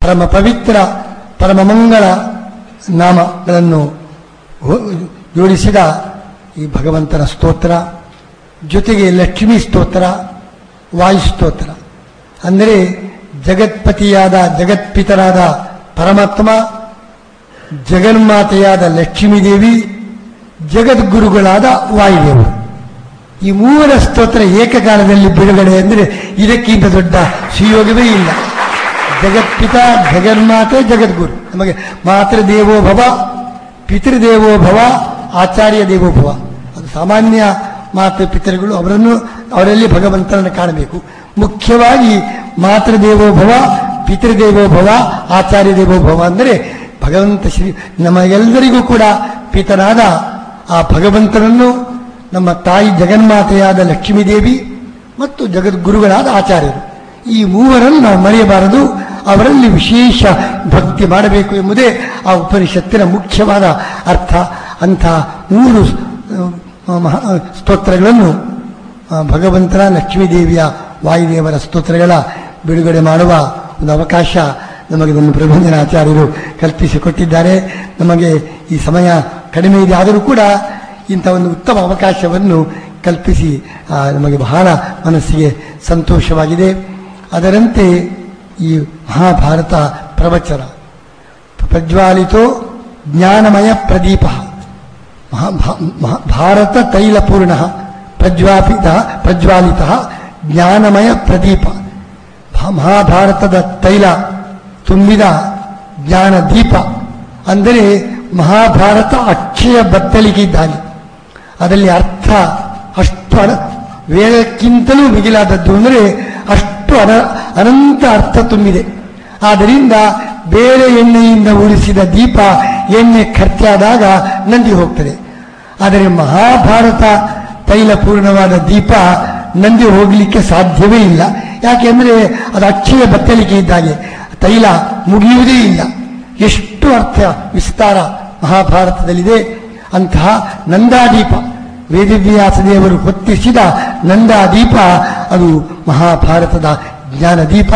ಪರಮ ಪವಿತ್ರ ಪರಮ ಮಂಗಳ ನಾಮಗಳನ್ನು ಹೋ- ಜೋಡಿಸಿದ ಈ ಭಗವಂತನ ಸ್ತೋತ್ರ ಜೊತೆಗೆ ಲಕ್ಷ್ಮೀ ಸ್ತೋತ್ರ ವಾಯು ಸ್ತೋತ್ರ ಅಂದರೆ ಜಗತ್ಪತಿಯಾದ ಜಗತ್ಪಿತರಾದ ಪರಮಾತ್ಮ ಜಗನ್ಮಾತೆಯಾದ ಲಕ್ಷ್ಮೀದೇವಿ ಜಗದ್ಗುರುಗಳಾದ ವಾಯುದೇವರು ಈ ಮೂವರ ಸ್ತೋತ್ರ ಏಕಕಾಲದಲ್ಲಿ ಬಿಡುಗಡೆ ಅಂದರೆ ಇದಕ್ಕಿಂತ ದೊಡ್ಡ ಸುಯೋಗವೇ ಇಲ್ಲ ಜಗತ್ಪಿತ ಜಗನ್ಮಾತೆ ಜಗದ್ಗುರು ನಮಗೆ ಮಾತೃದೇವೋ ಭವ ಪಿತೃದೇವೋ ಭವ ಆಚಾರ್ಯ ದೇವೋ ಭವ ಅದು ಸಾಮಾನ್ಯ ಮಾತೃ ಪಿತೃಗಳು ಅವರನ್ನು ಅವರಲ್ಲಿ ಭಗವಂತನನ್ನು ಕಾಣಬೇಕು ಮುಖ್ಯವಾಗಿ ಮಾತೃದೇವೋ ಭವ ಪಿತೃದೇವೋ ಭವ ಆಚಾರ್ಯ ದೇವೋ ಭವ ಅಂದರೆ ಭಗವಂತ ಶ್ರೀ ನಮಗೆಲ್ಲರಿಗೂ ಕೂಡ ಪಿತನಾದ ಆ ಭಗವಂತನನ್ನು ನಮ್ಮ ತಾಯಿ ಜಗನ್ಮಾತೆಯಾದ ಲಕ್ಷ್ಮೀದೇವಿ ಮತ್ತು ಜಗದ್ಗುರುಗಳಾದ ಆಚಾರ್ಯರು ಈ ಮೂವರನ್ನು ನಾವು ಮರೆಯಬಾರದು ಅವರಲ್ಲಿ ವಿಶೇಷ ಭಕ್ತಿ ಮಾಡಬೇಕು ಎಂಬುದೇ ಆ ಉಪನಿಷತ್ತಿನ ಮುಖ್ಯವಾದ ಅರ್ಥ ಅಂಥ ಮೂರು ಆ, ಮಹಾ ಸ್ತೋತ್ರಗಳನ್ನು ಆ, ಭಗವಂತನ ಲಕ್ಷ್ಮೀದೇವಿಯ ವಾಯುದೇವರ ಸ್ತೋತ್ರಗಳ ಬಿಡುಗಡೆ ಮಾಡುವ ಒಂದು ಅವಕಾಶ ನಮಗೆ ನಮ್ಮ ಪ್ರಬಂಧನ ಆಚಾರ್ಯರು ಕಲ್ಪಿಸಿಕೊಟ್ಟಿದ್ದಾರೆ ನಮಗೆ ಈ ಸಮಯ ಕಡಿಮೆ ಇದೆ ಆದರೂ ಕೂಡ ಇಂಥ ಒಂದು ಉತ್ತಮ ಅವಕಾಶವನ್ನು ಕಲ್ಪಿಸಿ ಆ, ನಮಗೆ ಬಹಳ ಮನಸ್ಸಿಗೆ ಸಂತೋಷವಾಗಿದೆ ಅದರಂತೆ ಈ ಮಹಾಭಾರತ ಪ್ರವಚನ ಪ್ರಜ್ವಾಲಿತೋ ಜ್ಞಾನಮಯ ಪ್ರದೀಪ ಮಹಾ- ಭಾ- ಮಹಾ- ಭಾರತ ತೈಲಪೂರ್ಣ ಪ್ರಜ್ವಾಪಿತ ಪ್ರಜ್ವಾಲಿತ ಜ್ಞಾನಮಯ ಪ್ರದೀಪ ಭಾ- ಮಹಾಭಾರತದ ತೈಲ ತುಂಬಿದ ಜ್ಞಾನ ದೀಪ ಅಂದರೆ ಮಹಾಭಾರತ ಅಕ್ಷಯ ಬತ್ತಲಿಕೆ ಇದ್ದಾನೆ ಅದರಲ್ಲಿ ಅರ್ಥ ಅಷ್ಟು ಅನ ವೇದಕ್ಕಿಂತಲೂ ಮಿಗಿಲಾದದ್ದು ಅಂದರೆ ಅಷ್ಟು ಅನ ಅನಂತ ಅರ್ಥ ತುಂಬಿದೆ ಆದ್ದರಿಂದ ಬೇರೆ ಎಣ್ಣೆಯಿಂದ ಉಳಿಸಿದ ದೀಪ ಎಣ್ಣೆ ಖರ್ಚಾದಾಗ ನಂದಿ ಹೋಗ್ತದೆ ಆದರೆ ಮಹಾಭಾರತ ತೈಲಪೂರ್ಣವಾದ ದೀಪ ನಂದಿ ಹೋಗಲಿಕ್ಕೆ ಸಾಧ್ಯವೇ ಇಲ್ಲ ಯಾಕೆಂದರೆ ಅದು ಅಕ್ಷಯ ಬತ್ತಲಿಕೆ ಇದ್ದಾಗೆ ತೈಲ ಮುಗಿಯುವುದೇ ಇಲ್ಲ ಎಷ್ಟು ಅರ್ಥ ವಿಸ್ತಾರ ಮಹಾಭಾರತದಲ್ಲಿದೆ ಅಂತಹ ನಂದಾದೀಪ ವೇದವ್ಯಾಸ ದೇವರು ಹೊತ್ತಿಸಿದ ನಂದಾದೀಪ ಅದು ಮಹಾಭಾರತದ ಜ್ಞಾನದೀಪ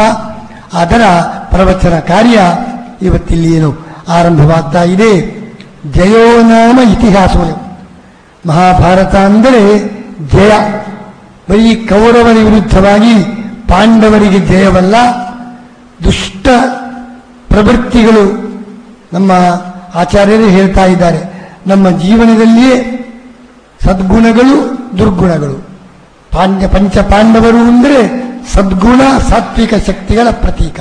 ಅದರ ಪ್ರವಚನ ಕಾರ್ಯ ಇವತ್ತಿಲ್ಲಿ ಏನು ಆರಂಭವಾಗ್ತಾ ಇದೆ ಜಯೋನಾಮ ಇತಿಹಾಸಗಳು ಮಹಾಭಾರತ ಅಂದರೆ ಜಯ ಬರೀ ಕೌರವರ ವಿರುದ್ಧವಾಗಿ ಪಾಂಡವರಿಗೆ ಜಯವಲ್ಲ ದುಷ್ಟ ಪ್ರವೃತ್ತಿಗಳು ನಮ್ಮ ಆಚಾರ್ಯರು ಹೇಳ್ತಾ ಇದ್ದಾರೆ ನಮ್ಮ ಜೀವನದಲ್ಲಿಯೇ ಸದ್ಗುಣಗಳು ದುರ್ಗುಣಗಳು ಪಾಂಡ್ಯ ಪಂಚ ಪಾಂಡವರು ಅಂದರೆ ಸದ್ಗುಣ ಸಾತ್ವಿಕ ಶಕ್ತಿಗಳ ಪ್ರತೀಕ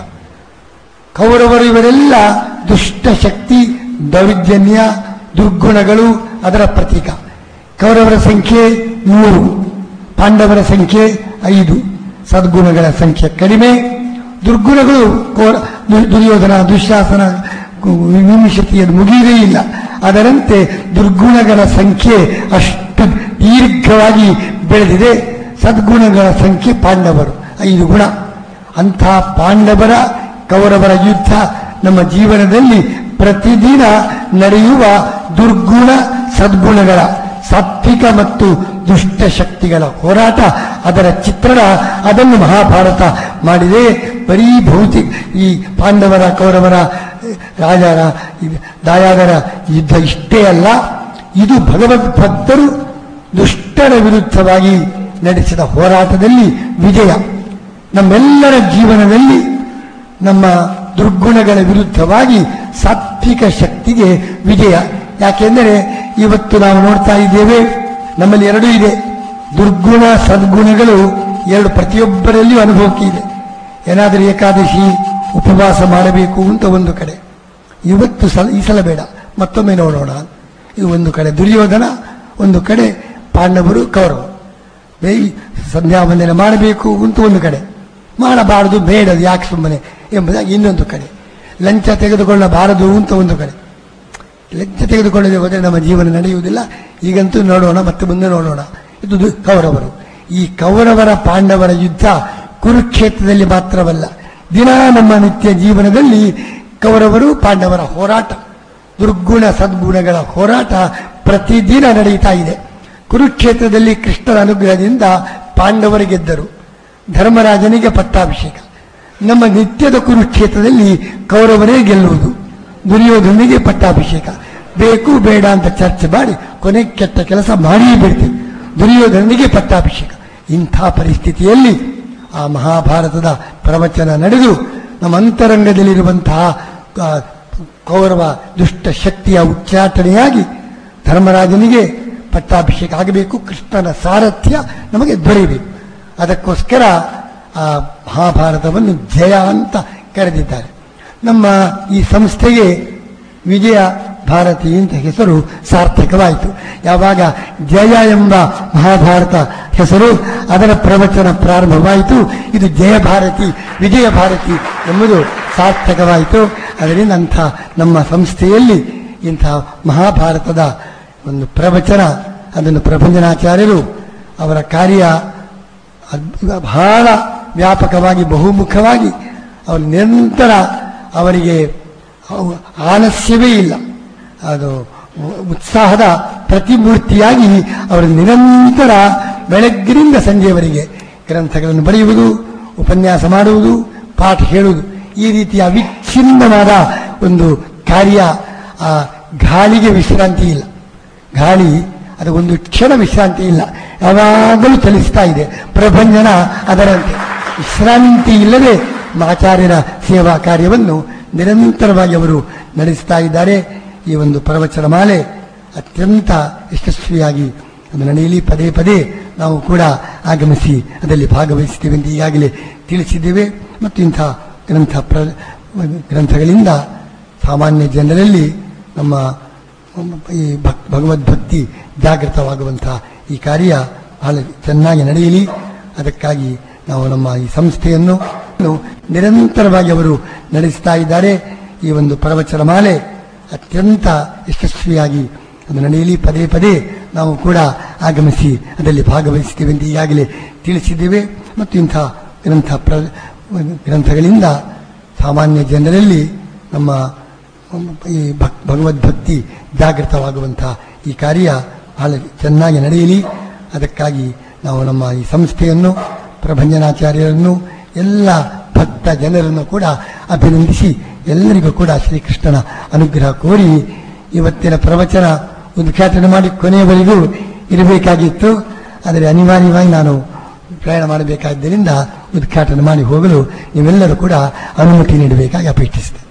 ಕೌರವರು ಇವರೆಲ್ಲ ದುಷ್ಟ ಶಕ್ತಿ ದೌರ್ಜನ್ಯ ದುರ್ಗುಣಗಳು ಅದರ ಪ್ರತೀಕ ಕೌರವರ ಸಂಖ್ಯೆ ಮೂರು ಪಾಂಡವರ ಸಂಖ್ಯೆ ಐದು ಸದ್ಗುಣಗಳ ಸಂಖ್ಯೆ ಕಡಿಮೆ ದುರ್ಗುಣಗಳು ಕೌರ- ದು- ದುರ್ಯೋಧನ ದುಶ್ಯಾಸನ ವಿಂಶತಿಯನ್ನು ಮುಗಿಯುವುದೇ ಇಲ್ಲ ಅದರಂತೆ ದುರ್ಗುಣಗಳ ಸಂಖ್ಯೆ ಅಷ್ಟು ದೀರ್ಘವಾಗಿ ಬೆಳೆದಿದೆ ಸದ್ಗುಣಗಳ ಸಂಖ್ಯೆ ಪಾಂಡವರು ಐದು ಗುಣ ಅಂಥ ಪಾಂಡವರ ಕೌರವರ ಯುದ್ಧ ನಮ್ಮ ಜೀವನದಲ್ಲಿ ಪ್ರತಿದಿನ ನಡೆಯುವ ದುರ್ಗುಣ ಸದ್ಗುಣಗಳ ಸಾತ್ವಿಕ ಮತ್ತು ದುಷ್ಟ ಶಕ್ತಿಗಳ ಹೋರಾಟ ಅದರ ಚಿತ್ರಣ ಅದನ್ನು ಮಹಾಭಾರತ ಮಾಡಿದೆ ಬರೀ ಭೌತಿಕ ಈ ಪಾಂಡವರ ಕೌರವರ ರಾಜರ ದಾಯಾದರ ಯುದ್ಧ ಇಷ್ಟೇ ಅಲ್ಲ ಇದು ಭಗವದ್ಭಕ್ತರು ದುಷ್ಟರ ವಿರುದ್ಧವಾಗಿ ನಡೆಸಿದ ಹೋರಾಟದಲ್ಲಿ ವಿಜಯ ನಮ್ಮೆಲ್ಲರ ಜೀವನದಲ್ಲಿ ನಮ್ಮ ದುರ್ಗುಣಗಳ ವಿರುದ್ಧವಾಗಿ ಸಾತ್ವಿಕ ಶಕ್ತಿಗೆ ವಿಜಯ ಯಾಕೆಂದರೆ ಇವತ್ತು ನಾವು ನೋಡ್ತಾ ಇದ್ದೇವೆ ನಮ್ಮಲ್ಲಿ ಎರಡೂ ಇದೆ ದುರ್ಗುಣ ಸದ್ಗುಣಗಳು ಎರಡು ಪ್ರತಿಯೊಬ್ಬರಲ್ಲಿಯೂ ಅನುಭವಕ್ಕೆ ಇದೆ ಏನಾದರೂ ಏಕಾದಶಿ ಉಪವಾಸ ಮಾಡಬೇಕು ಅಂತ ಒಂದು ಕಡೆ ಇವತ್ತು ಸಲ ಈ ಸಲ ಬೇಡ ಮತ್ತೊಮ್ಮೆ ನೋಡೋಣ ಇದು ಒಂದು ಕಡೆ ದುರ್ಯೋಧನ ಒಂದು ಕಡೆ ಪಾಂಡವರು ಕೌರವ ಬೇ ಸಂಧ್ಯಾ ವಂದನೆ ಮಾಡಬೇಕು ಅಂತ ಒಂದು ಕಡೆ ಮಾಡಬಾರದು ಬೇಡ ಯಾಕೆ ಸುಮ್ಮನೆ ಎಂಬುದಾಗಿ ಇನ್ನೊಂದು ಕಡೆ ಲಂಚ ತೆಗೆದುಕೊಳ್ಳಬಾರದು ಅಂತ ಒಂದು ಕಡೆ ಲಂಚ ತೆಗೆದುಕೊಳ್ಳದೆ ಹೋದರೆ ನಮ್ಮ ಜೀವನ ನಡೆಯುವುದಿಲ್ಲ ಈಗಂತೂ ನೋಡೋಣ ಮತ್ತೆ ಮುಂದೆ ನೋಡೋಣ ಇದು ದು- ಕೌರವರು ಈ ಕೌರವರ ಪಾಂಡವರ ಯುದ್ಧ ಕುರುಕ್ಷೇತ್ರದಲ್ಲಿ ಮಾತ್ರವಲ್ಲ ದಿನ ನಮ್ಮ ನಿತ್ಯ ಜೀವನದಲ್ಲಿ ಕೌರವರು ಪಾಂಡವರ ಹೋರಾಟ ದುರ್ಗುಣ ಸದ್ಗುಣಗಳ ಹೋರಾಟ ಪ್ರತಿದಿನ ನಡೆಯುತ್ತಾ ಇದೆ ಕುರುಕ್ಷೇತ್ರದಲ್ಲಿ ಕೃಷ್ಣನ ಅನುಗ್ರಹದಿಂದ ಪಾಂಡವರು ಗೆದ್ದರು ಧರ್ಮರಾಜನಿಗೆ ಪಟ್ಟಾಭಿಷೇಕ ನಮ್ಮ ನಿತ್ಯದ ಕುರುಕ್ಷೇತ್ರದಲ್ಲಿ ಕೌರವರೇ ಗೆಲ್ಲುವುದು ದುರ್ಯೋಧನಿಗೆ ಪಟ್ಟಾಭಿಷೇಕ ಬೇಕು ಬೇಡ ಅಂತ ಚರ್ಚೆ ಮಾಡಿ ಕೊನೆ ಕೆಟ್ಟ ಕೆಲಸ ಮಾಡಿಯೇ ಬಿಡ್ತೀವಿ ದುರ್ಯೋಧನಿಗೆ ಪಟ್ಟಾಭಿಷೇಕ ಇಂಥ ಪರಿಸ್ಥಿತಿಯಲ್ಲಿ ಆ ಮಹಾಭಾರತದ ಪ್ರವಚನ ನಡೆದು ನಮ್ಮ ಅಂತರಂಗದಲ್ಲಿರುವಂತಹ ಆ, ಕೌರವ ದುಷ್ಟ ಶಕ್ತಿಯ ಉಚ್ಚಾಟನೆಯಾಗಿ ಧರ್ಮರಾಜನಿಗೆ ಪಟ್ಟಾಭಿಷೇಕ ಆಗಬೇಕು ಕೃಷ್ಣನ ಸಾರಥ್ಯ ನಮಗೆ ದೊರೆಯಬೇಕು ಅದಕ್ಕೋಸ್ಕರ ಆ ಮಹಾಭಾರತವನ್ನು ಜಯ ಅಂತ ಕರೆದಿದ್ದಾರೆ ನಮ್ಮ ಈ ಸಂಸ್ಥೆಗೆ ವಿಜಯ ಭಾರತಿ ಅಂತ ಹೆಸರು ಸಾರ್ಥಕವಾಯಿತು ಯಾವಾಗ ಜಯ ಎಂಬ ಮಹಾಭಾರತ ಹೆಸರು ಅದರ ಪ್ರವಚನ ಪ್ರಾರಂಭವಾಯಿತು ಇದು ಜಯ ಭಾರತಿ ವಿಜಯ ಭಾರತಿ ಎಂಬುದು ಸಾರ್ಥಕವಾಯಿತು ಅದರಿಂದ ಅಂಥ ನಮ್ಮ ಸಂಸ್ಥೆಯಲ್ಲಿ ಇಂಥ ಮಹಾಭಾರತದ ಒಂದು ಪ್ರವಚನ ಅದನ್ನು ಪ್ರಭಂಜನಾಚಾರ್ಯರು ಅವರ ಕಾರ್ಯ ಅದ್ಭುತ ಬಹಳ ವ್ಯಾಪಕವಾಗಿ ಬಹುಮುಖವಾಗಿ ಅವರು ನಿರಂತರ ಅವರಿಗೆ ಅವು ಆಲಸ್ಯವೇ ಇಲ್ಲ ಅದು ಉತ್ಸಾಹದ ಪ್ರತಿಮೂರ್ತಿಯಾಗಿ ಅವರು ನಿರಂತರ ಬೆಳಗ್ಗಿನಿಂದ ಸಂಜೆಯವರೆಗೆ ಗ್ರಂಥಗಳನ್ನು ಬರೆಯುವುದು ಉಪನ್ಯಾಸ ಮಾಡುವುದು ಪಾಠ ಹೇಳುವುದು ಈ ರೀತಿಯ ಅವಿಚ್ಛಿನ್ನವಾದ ಒಂದು ಕಾರ್ಯ ಆ ಗಾಳಿಗೆ ವಿಶ್ರಾಂತಿ ಇಲ್ಲ ಗಾಳಿ ಅದು ಒಂದು ಕ್ಷಣ ವಿಶ್ರಾಂತಿ ಇಲ್ಲ ಯಾವಾಗಲೂ ಚಲಿಸ್ತಾ ಇದೆ ಪ್ರಭಂಜನ ಅದರಂತೆ ವಿಶ್ರಾಂತಿ ಇಲ್ಲದೆ ಆಚಾರ್ಯರ ಸೇವಾ ಕಾರ್ಯವನ್ನು ನಿರಂತರವಾಗಿ ಅವರು ನಡೆಸ್ತಾ ಇದ್ದಾರೆ ಈ ಒಂದು ಪ್ರವಚನ ಮಾಲೆ ಅತ್ಯಂತ ಯಶಸ್ವಿಯಾಗಿ ಅದು ನಡೆಯಲಿ ಪದೇ ಪದೇ ನಾವು ಕೂಡ ಆಗಮಿಸಿ ಅದರಲ್ಲಿ ಭಾಗವಹಿಸ್ತೀವಿ ಅಂತ ಈಗಾಗಲೇ ತಿಳಿಸಿದ್ದೇವೆ ಮತ್ತು ಇಂಥ ಗ್ರಂಥ ಪ್ರ ಗ್ರಂಥಗಳಿಂದ ಸಾಮಾನ್ಯ ಜನರಲ್ಲಿ ನಮ್ಮ ಈ ಭಕ್ ಭಗವದ್ಭಕ್ತಿ ಜಾಗೃತವಾಗುವಂಥ ಈ ಕಾರ್ಯ ಬಹಳ ಚೆನ್ನಾಗಿ ನಡೆಯಲಿ ಅದಕ್ಕಾಗಿ ನಾವು ನಮ್ಮ ಈ ಸಂಸ್ಥೆಯನ್ನು ನಿರಂತರವಾಗಿ ಅವರು ನಡೆಸ್ತಾ ಇದ್ದಾರೆ ಈ ಒಂದು ಪ್ರವಚನ ಮಾಲೆ ಅತ್ಯಂತ ಯಶಸ್ವಿಯಾಗಿ ಅದು ನಡೆಯಲಿ ಪದೇ ಪದೇ ನಾವು ಕೂಡ ಆಗಮಿಸಿ ಅದರಲ್ಲಿ ಭಾಗವಹಿಸ್ತೀವಿ ಅಂತ ಈಗಾಗಲೇ ತಿಳಿಸಿದ್ದೇವೆ ಮತ್ತು ಇಂಥ ಗ್ರಂಥ ಪ್ರ ಗ್ರಂಥಗಳಿಂದ ಸಾಮಾನ್ಯ ಜನರಲ್ಲಿ ನಮ್ಮ ಈ ಭಕ್ ಭಗವದ್ಭಕ್ತಿ ಜಾಗೃತವಾಗುವಂಥ ಈ ಕಾರ್ಯ ಬಹಳ ಚೆನ್ನಾಗಿ ನಡೆಯಲಿ ಅದಕ್ಕಾಗಿ ನಾವು ನಮ್ಮ ಈ ಸಂಸ್ಥೆಯನ್ನು ಪ್ರಭಂಜನಾಚಾರ್ಯರನ್ನು ಎಲ್ಲ ಭಕ್ತ ಜನರನ್ನು ಕೂಡ ಅಭಿನಂದಿಸಿ ಎಲ್ಲರಿಗೂ ಕೂಡ ಶ್ರೀಕೃಷ್ಣನ ಅನುಗ್ರಹ ಕೋರಿ ಇವತ್ತಿನ ಪ್ರವಚನ ಉದ್ಘಾಟನೆ ಮಾಡಿ ಕೊನೆಯವರೆಗೂ ಇರಬೇಕಾಗಿತ್ತು ಆದರೆ ಅನಿವಾರ್ಯವಾಗಿ ನಾನು ಪ್ರಯಾಣ ಮಾಡಬೇಕಾದ್ದರಿಂದ ಉದ್ಘಾಟನೆ ಮಾಡಿ ಹೋಗಲು ನೀವೆಲ್ಲರೂ ಕೂಡ ಅನುಮತಿ ನೀಡಬೇಕಾಗಿ ಅಪೇಕ್ಷಿಸಿದೆ